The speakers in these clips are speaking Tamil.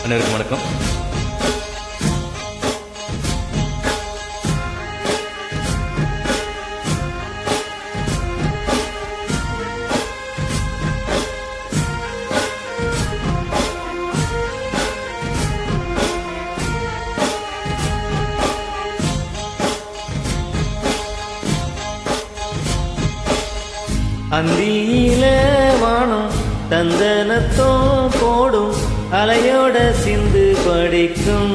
அனைவருக்கும் வணக்கம் அந்தியில வானம் தந்தனத்தோ போடும் அலையோட சிந்து படிக்கும்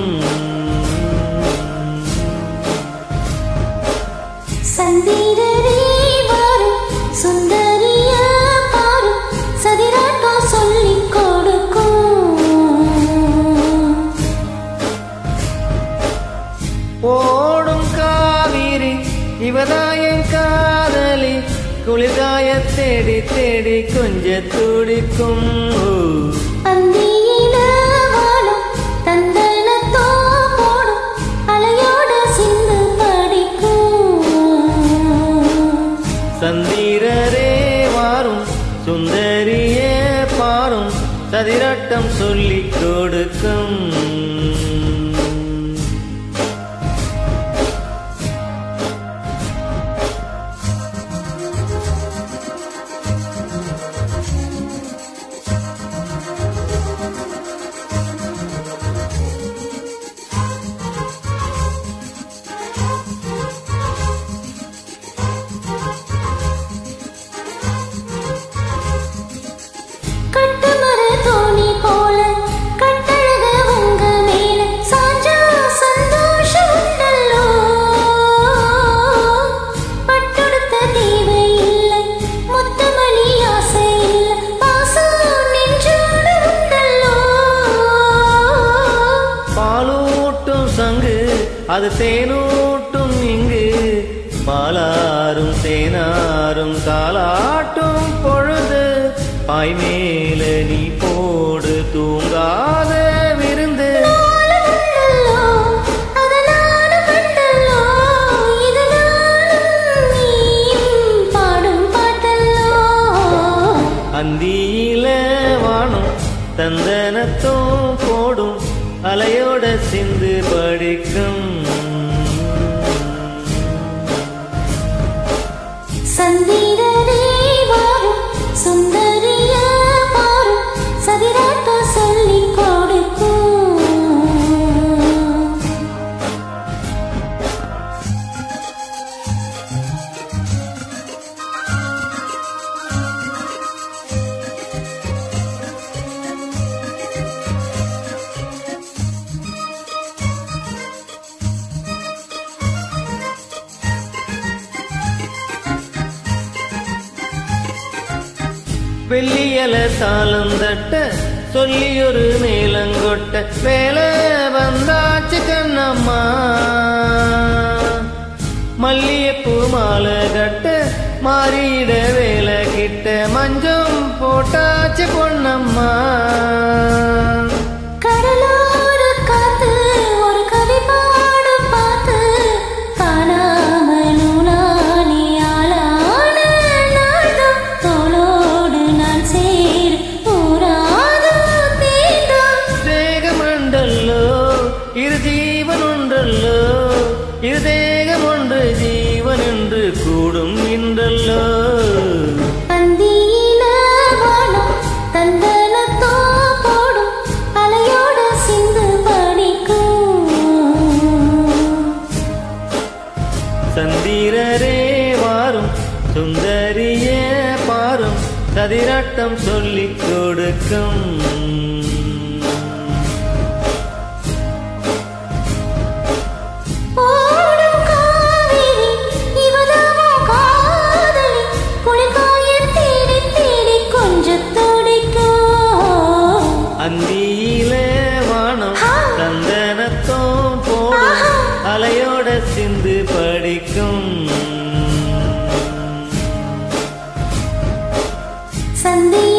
சந்திரரே வாரும் சுந்தரிய பாரும் சதிராட்டம் சொல்லிக் கொடுக்கும் ஓடும் காவிரி இவதாயம் காதலி குளிர்காய தேடி தேடி கொஞ்ச துடிக்கும் ஓ. அந்தியில வானம் தந்தனத்தோ போடும் அலையோட சிந்து படிக்கும் சந்திரரே வாரும் சுந்தரியே பாரும் சதிராட்டம் சொல்லிக் கொடுக்கும் கட்டுமர தோணி போல கட்டழக உங்க மேல சாஞ்சா சந்தோஷம் உண்டல்லோ பட்டொடுத்த தேவை இல்லை முத்தமணி ஆசை இல்லை பாசம் நெஞ்சோடு உண்டல்லோ பாலூட்டும் சங்கு அது தேனூட்டும் இங்கு பாலாரும் தேனாரும் தாலாட்டும் பொழுது பாய் மேல நீ போடு தூங்காத விருந்து நாளும் உண்டல்லோ அது நானும் கண்டல்லோ இது நானும் நீயும் பாடும் பாட்டல்லோ அந்தியில வானம் தந்தனத்தோ போடும் அலையோட சிந்து படிக்கும் சந்திரரே வாரும் சுந்தரிய பாரும் சதிராட்டம் சொல்லிக் கொடுக்கும் வெள்ளியல தாளம் தட்ட சொல்லி ஒரு மேலங்கொட்ட வேலை வந்தாச்சு கண்ணம்மா மல்லிகைப்பூ மாலை கட்ட மாறிட வேலை கிட்ட மஞ்சம் போட்டாச்சு பொன்னம்மா கடலோர காத்து ஒரு கவி பாடு பார்த்து காணாமலும் நானே ஆளான நாள்தான் தோளோடு நான் சேர் ஊராத தேர்தான் தேகமண்டல்லோ இரு ஜீவன் ஒன்றல்லோ இரு தேகம் ஒன்று ஜீவன் என்று கூடும் இன்றல்லோ அந்தியில வானம் தந்தனத்தோ போடும் அலையோட சிந்து படிக்கும் சந்திரரே வாரும் சுந்தரியே பாரும் சதிராட்டம் சொல்லிக் கொடுக்கும் ஓடும் காவிரி இவதாவோ காதலி குளிர்காய தேடி தேடி கொஞ்சம் துடிக்கும் அந்தியிலே வானம் ஆ. சந்தனத்தோ போடும் ஆஹா. அலையோட சிந்து படிக்கும் சந்தி